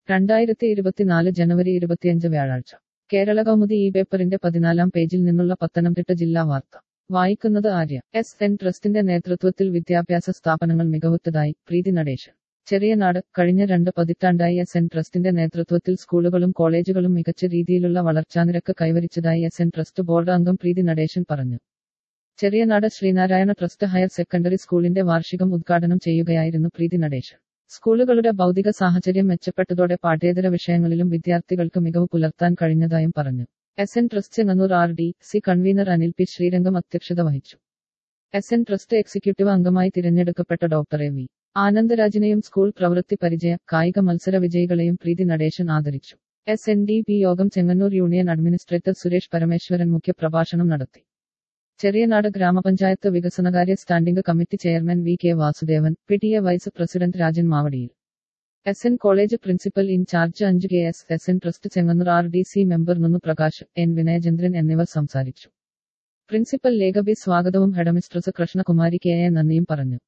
രണ്ടായിരത്തി ഇരുപത്തിനാല് ജനുവരി ഇരുപത്തിയഞ്ച് വ്യാഴാഴ്ച കേരള കൗമുദി ഈ പേപ്പറിന്റെ പതിനാലാം പേജിൽ നിന്നുള്ള പത്തനംതിട്ട ജില്ലാ വാർത്ത വായിക്കുന്നത് ആര്യ എസ് എൻ ട്രസ്റ്റിന്റെ നേതൃത്വത്തിൽ വിദ്യാഭ്യാസ സ്ഥാപനങ്ങൾ മികവുറ്റതായി പ്രീതി നടേശൻ ചെറിയനാട് കഴിഞ്ഞ രണ്ട് പതിറ്റാണ്ടായി എസ് എൻ ട്രസ്റ്റിന്റെ നേതൃത്വത്തിൽ സ്കൂളുകളും കോളേജുകളും മികച്ച രീതിയിലുള്ള വളർച്ചാനിരക്ക് കൈവരിച്ചതായി എസ് എൻ ട്രസ്റ്റ് ബോർഡ് അംഗം പ്രീതി നടേശൻ പറഞ്ഞു Cheriyanad Sreenarayana trust higher secondary സ്കൂളിന്റെ വാർഷികം ഉദ്ഘാടനം ചെയ്യുകയായിരുന്നു പ്രീതി നടേശൻ സ്കൂളുകളുടെ ഭൗതിക സാഹചര്യം മെച്ചപ്പെട്ടതോടെ പാഠ്യേതര വിഷയങ്ങളിലും വിദ്യാർത്ഥികൾക്ക് മികവ് പുലർത്താൻ കഴിഞ്ഞതായും പറഞ്ഞു S N trust Chengannur R D C convener Anil P Sreerangam അധ്യക്ഷത വഹിച്ചു എസ് എൻ ട്രസ്റ്റ് എക്സിക്യൂട്ടീവ് അംഗമായി തിരഞ്ഞെടുക്കപ്പെട്ട ഡോക്ടർ എ വി ആനന്ദരാജിനെയും സ്കൂൾ പ്രവൃത്തി പരിചയ കായിക മത്സര വിജയികളെയും പ്രീതി നടേശൻ ആദരിച്ചു എസ് എൻ ഡി പി യോഗം ചെങ്ങന്നൂർ യൂണിയൻ അഡ്മിനിസ്ട്രേറ്റർ സുരേഷ് പരമേശ്വരൻ മുഖ്യപ്രഭാഷണം നടത്തി ചെറിയനാട് ഗ്രാമപഞ്ചായത്ത് വികസനകാര്യ standing committee chairman V K Vasudevan P T A vice president Rajan മാവടിയിൽ S N college principal incharge അഞ്ച് K S S N trust Chengannur R D C member Nunnu Prakash N Vinayachandran എന്നിവർ സംസാരിച്ചു പ്രിൻസിപ്പൽ ലേഖബി സ്വാഗതവും ഹെഡമിസ്ട്രസ് കൃഷ്ണകുമാരി കെ എ നന്ദിയും പറഞ്ഞു